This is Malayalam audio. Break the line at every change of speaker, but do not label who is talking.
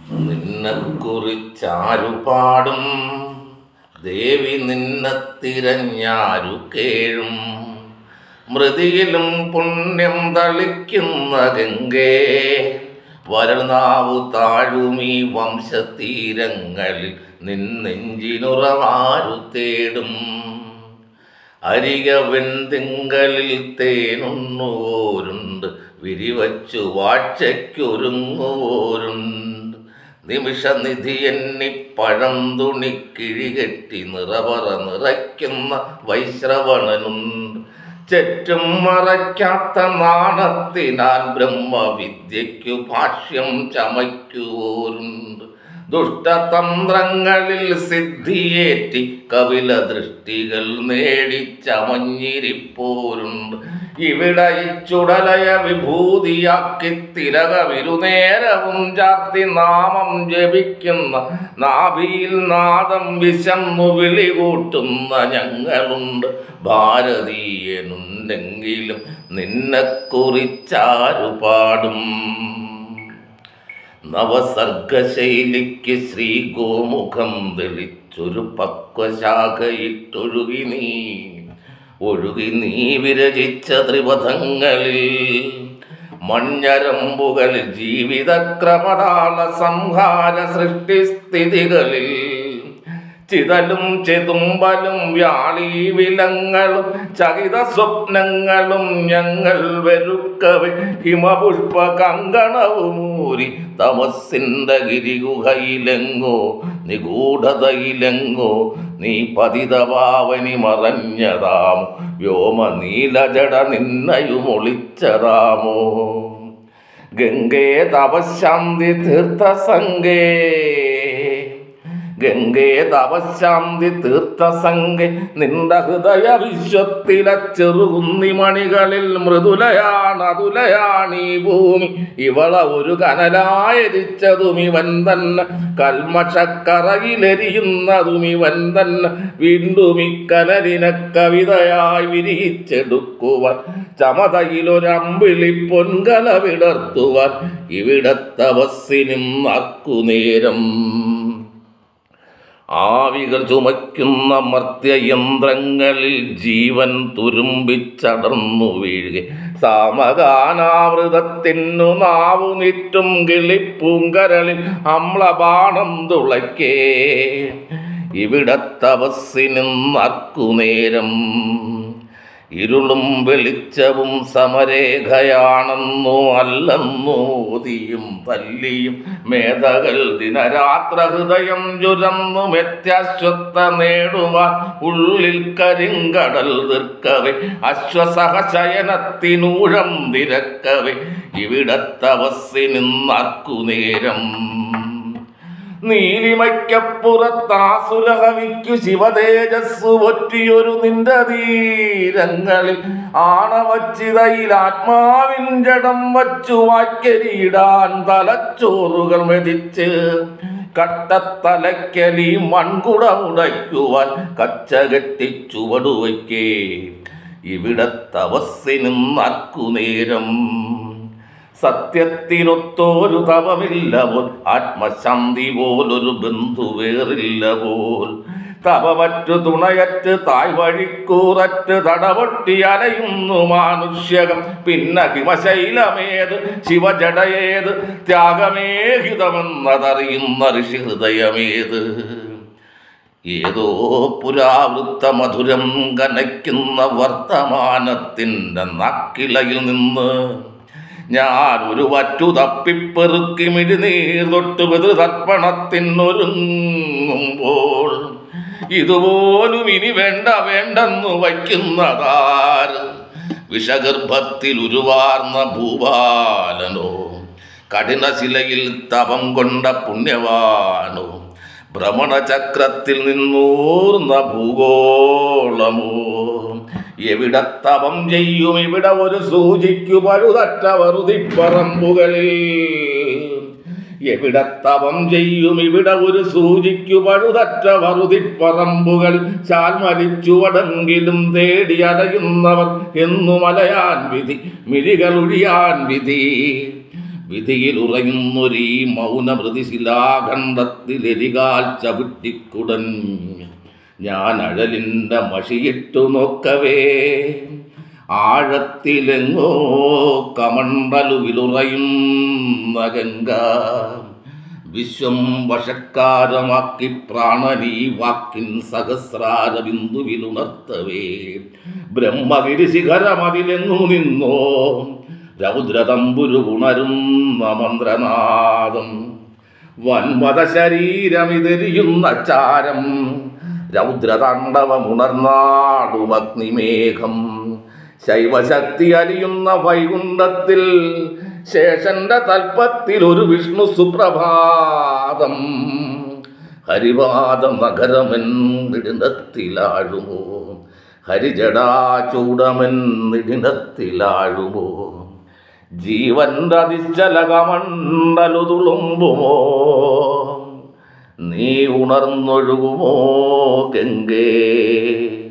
നിന്നെ കുറിച്ചാരു പാടും ദേവി നിന്നെ തിരഞ്ഞാരു കേഴും മൃതിയിലും പുണ്യം തളിക്കുന്ന ഗംഗേ വരൾനാവു താഴുമീ വംശതീരങ്ങളിൽ നിന്നെഞ്ചിനുറവാരു തേടും അരിക വെൺതിങ്കളിൽ തേനുണ്ണുവോരുണ്ട് വിരിവച്ചു വാഴ്ചയ്ക്കൊരുങ്ങുവോരുണ്ട് നിമിഷനിധി എന്നി പഴം തുണി കിഴികെട്ടി നിറവറ നിറയ്ക്കുന്ന വൈശ്രവണനുണ്ട് ചുറ്റും മറയ്ക്കാത്ത നാണത്തിനാൽ ബ്രഹ്മവിദ്യയ്ക്കു ഭാഷ്യം ചമയ്ക്കുവോരുണ്ട് ദുഷ്ടതന്ത്രങ്ങളിൽ സിദ്ധിയേറ്റി കപില ദൃഷ്ടികൾ നേടി ചമഞ്ഞിരിപ്പോരുണ്ട് ഇവിടെ ഇച്ചുടലയ വിഭൂതിയാക്കി തിലകവിരുനേരവും ചാർത്തി നാമം ജപിക്കുന്ന നാഭിയിൽ നാദം വിശന്നു വിളികൂട്ടുന്ന ഞങ്ങളുണ്ട് ഭാരതീയനുണ്ടെങ്കിലും നിന്നെ കുറിച്ചാരു പാടും നവസർഗശൈലിക്ക് ശ്രീ ഗോമുഖം തെളിച്ചൊരു പക്വശാഖയിട്ടൊഴുകി നീ ഒഴുകി നീ വിരചിച്ച ത്രിപഥങ്ങളിൽ മഞ്ഞരമ്പുകളിൽ ജീവിതക്രമതാള സംഹാര സൃഷ്ടിസ്ഥിതികളിൽ ചിതലും ചെതുമ്പലും വ്യാളി വിലങ്ങളും ചകിത സ്വപ്നങ്ങളും ഞങ്ങൾ വെറുക്കവെ ഹിമപുഷ്പ കങ്കണവുമൂരി തമസിന്റെ ഗിരിഗുഹയിലെങ്ങോ നിഗൂഢതയിലെങ്ങോ നീ പതിതപാവനി മറഞ്ഞതാമോ വ്യോമ നീലജട നിന്നയുമൊളിച്ചതാമോ ഗംഗേ തപശാന്തി തീർത്ഥസംഗേ ഗംഗേ തപശാന്തി തീർത്ഥസംഗെ നിന്റെ ഹൃദയ വിശ്വത്തിലെ ചെറുകുന്നി മണികളിൽ മൃദുലയാണ് അതുലയാണ് ഈ ഭൂമി ഇവള ഒരു കനലായിരിച്ചതും ഇവൻ തന്നെ കൽമഷക്കറയിലെരിയുന്നതും ഇവൻ തന്നെ വീണ്ടും ഈ കനലിനെ കവിതയായി വിരിച്ചെടുക്കുവാൻ ചമതയിലൊരമ്പിളി പൊൻകല വിടർത്തുവാൻ ഇവിടത്തെ ബസ്സിനും അക്കുനേരം ആവികൾ ചുമയ്ക്കുന്ന മർത്യയന്ത്രങ്ങളിൽ ജീവൻ തുരുമ്പിച്ചടർന്നു വീഴുക സാമഗാനാവൃതത്തിനു നാവു നിറ്റും കിളിപ്പൂങ്കരളിൽ അമ്ലബാണം തുളയ്ക്കേ ഇവിടത്തെ ബസ്സിനും അർക്കുനേരം ഇരുളും വെളിച്ചവും സമരേഖയാണെന്നോ അല്ലെന്നോ ഓതിയും തല്ലിയും മേധകൾ ദിനരാത്ര ഹൃദയം ചുരന്നു വ്യത്യാശ്വത്ത നേടുവാൻ ഉള്ളിൽ കരിങ്കടൽ തീർക്കവേ അശ്വസഹശയനത്തിനൂഴം തിരക്കവേ ഇവിടത്തെ ബസ്സിനിന്നാർക്കു നേരം നീലിമയ്ക്കപ്പുറത്താസുരഹവിക്കു ശിവതേജസ്സു ഒറ്റിയൊരു നിന്റെ തീരങ്ങളിൽ ആണവച്ചിതയിൽ ആത്മാവിൻ ജഡം വച്ചു വായ്ക്കരിയിടാൻ തലച്ചോറുകൾ മെതിച്ച് കട്ടത്തലയ്ക്കലി മൺകുട ഉടയ്ക്കുവാൻ കച്ചകെട്ടി ചുവടുവയ്ക്കേ ഇവിടത്തെ ബസ്സിനും അർക്കുനേരം സത്യത്തിനൊത്തോരു തപമില്ല പോൽ ആത്മശാന്തി പോലൊരു ബന്ധു വേറില്ല പോൽ തപമറ്റു തുണയറ്റ് തായ് വഴിക്കൂററ്റ് തടവൊട്ടി അലയുന്നു മാനുഷ്യകം പിന്നെ ഹിമശൈലമേത് ശിവജടയേത് ത്യാഗമേഹിതമെന്നതറിയുന്ന ഋഷി ഹൃദയമേത് ഏതോ പുരാവൃത്ത മധുരം കനയ്ക്കുന്ന വർത്തമാനത്തിൻ്റെ നക്കിളയിൽ നിന്ന് ഞാൻ ഒരു വറ്റു തപ്പിപ്പെറുക്കി മിഴിനീർ തൊട്ട് പിതൃതർപ്പണത്തിനൊരുങ്ങുമ്പോൾ ഇതുപോലും ഇനി വേണ്ട വേണ്ടെന്നു വയ്ക്കുന്നതാര് വിഷഗർഭത്തിൽ ഉരുവാർന്ന ഭൂപാലനോ കഠിനശിലയിൽ തപം കൊണ്ട പുണ്യവാനോ ഭ്രമണചക്രത്തിൽ നിന്നൂർന്ന ഭൂഗോളമോ എവിടെ തപം ചെയ്യും ഇവിടെ ഒരു സൂചിക്കു പഴുതറ്റ വറുതിപ്പറമ്പുകളിൽ എവിടെ തപം ചെയ്യും ഇവിടെ ഒരു സൂചിക്കു പഴുതറ്റ വറുതിപ്പറമ്പുകൾ ചാൽമരിച്ചുവടെങ്കിലും തേടി അലയുന്നവർ എന്നു മലയാൻ വിധി മിഴികൾ ഒഴിയാൻ വിധി വിധിയിൽ ഉറയുന്നൊരീ മൗനമൃതിശിലാഖണ്ഡത്തിലെരികാൽ ചവിട്ടിക്കുടൻ ഞാൻ അഴലിൻ്റെ മഷിയിട്ടു നോക്കവേ ആഴത്തിലെങ്ങോ കമണ്ടലുവിലുറയും ഗംഗ വിശ്വം വശക്കാരമാക്കി പ്രാണനീ വാക്കിൻ സഹസ്രാര ബിന്ദുവിലുണർത്തവേ ബ്രഹ്മഗിരി ശിഖരമതിലെങ്ങു നിന്നോ രൗദ്രതമ്പുരു ഉണരുന്ന മന്ത്രനാദം വൻമത ശരീരമിതെരിയുന്ന ചാരം രൗദ്രതാണ്ഡവമുണർന്നാടുമഗ്നിമേഘം ശൈവശക്തി അലിയുന്ന വൈകുണ്ഠത്തിൽ ശേഷന്റെ തൽപ്പത്തിൽ ഒരു വിഷ്ണു സുപ്രഭാതം ഹരിവാദ നഗരമെന്നിടത്തിലാഴുമോ ഹരിജടാചൂടമെന്നിടത്തിലാഴുമോ ജീവന്റെ അതിശ്ചലകമണ്ഡലു തുളുമ്പുമോ നീ ഉണർന്നൊഴുകുമോ ഗംഗേ